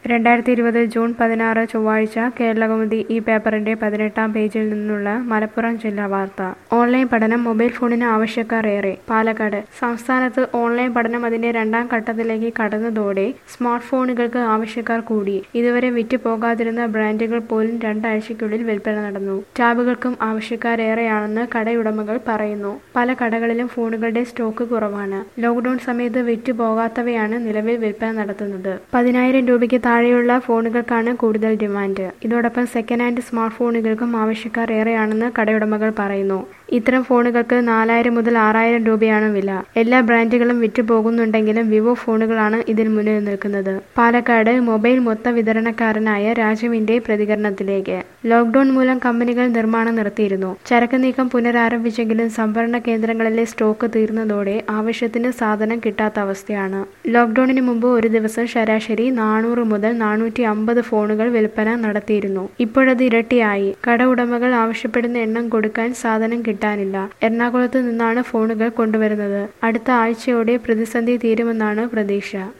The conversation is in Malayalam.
രണ്ടായിരത്തി ഇരുപത് ജൂൺ പതിനാറ് ചൊവ്വാഴ്ച കേരളകൗമുദി ഈ പേപ്പറിന്റെ പതിനെട്ടാം പേജിൽ നിന്നുള്ള മലപ്പുറം ജില്ലാ വാർത്ത ഓൺലൈൻ പഠനം മൊബൈൽ ഫോണിന് ആവശ്യക്കാർ ഏറെ പാലക്കാട് സംസ്ഥാനത്ത് ഓൺലൈൻ പഠനം അതിന്റെ രണ്ടാം ഘട്ടത്തിലേക്ക് കടന്നതോടെ സ്മാർട്ട് ഫോണുകൾക്ക് ആവശ്യക്കാർ കൂടി ഇതുവരെ വിറ്റ് പോകാതിരുന്ന ബ്രാൻഡുകൾ പോലും രണ്ടാഴ്ചയ്ക്കുള്ളിൽ വിൽപ്പന നടന്നു ടാബുകൾക്കും ആവശ്യക്കാരേറെയാണെന്ന് കടയുടമകൾ പറയുന്നു പല കടകളിലും ഫോണുകളുടെ സ്റ്റോക്ക് കുറവാണ് ലോക്ക്ഡൌൺ സമയത്ത് വിറ്റ് പോകാത്തവയാണ് നിലവിൽ വിൽപ്പന നടത്തുന്നത് പതിനായിരം രൂപയ്ക്ക് താഴെയുള്ള ഫോണുകൾക്കാണ് കൂടുതൽ ഡിമാൻഡ് ഇതോടൊപ്പം സെക്കൻഡ് ഹാൻഡ് സ്മാർട്ട് ഫോണുകൾക്കും ആവശ്യക്കാർ ഏറെയാണെന്ന് കടയുടമകൾ പറയുന്നു ഇത്തരം ഫോണുകൾക്ക് നാലായിരം മുതൽ ആറായിരം രൂപയാണ് വില എല്ലാ ബ്രാൻഡുകളും വിറ്റു പോകുന്നുണ്ടെങ്കിലും വിവോ ഫോണുകളാണ് ഇതിൽ മുന്നിൽ നിൽക്കുന്നത് പാലക്കാട് മൊബൈൽ മൊത്ത വിതരണക്കാരനായ രാജുവിന്റെ പ്രതികരണത്തിലേക്ക് ലോക്ക്ഡൌൺ മൂലം കമ്പനികൾ നിർമ്മാണം നിർത്തിയിരുന്നു ചരക്ക് നീക്കം പുനരാരംഭിച്ചെങ്കിലും സംഭരണ കേന്ദ്രങ്ങളിലെ സ്റ്റോക്ക് തീർന്നതോടെ ആവശ്യത്തിന് സാധനം കിട്ടാത്ത അവസ്ഥയാണ് ലോക്ക്ഡൌണിന് മുമ്പ് ഒരു ദിവസം ശരാശരി നാനൂറ് മുതൽ നാനൂറ്റി അമ്പത് ഫോണുകൾ വിൽപ്പന നടത്തിയിരുന്നു ഇപ്പോഴത് ഇരട്ടിയായി കട ഉടമകൾ ആവശ്യപ്പെടുന്ന എണ്ണം കൊടുക്കാൻ സാധനം കിട്ടാനില്ല എറണാകുളത്ത് നിന്നാണ് ഫോണുകൾ കൊണ്ടുവരുന്നത് അടുത്ത ആഴ്ചയോടെ പ്രതിസന്ധി തീരുമെന്നാണ് പ്രതീക്ഷ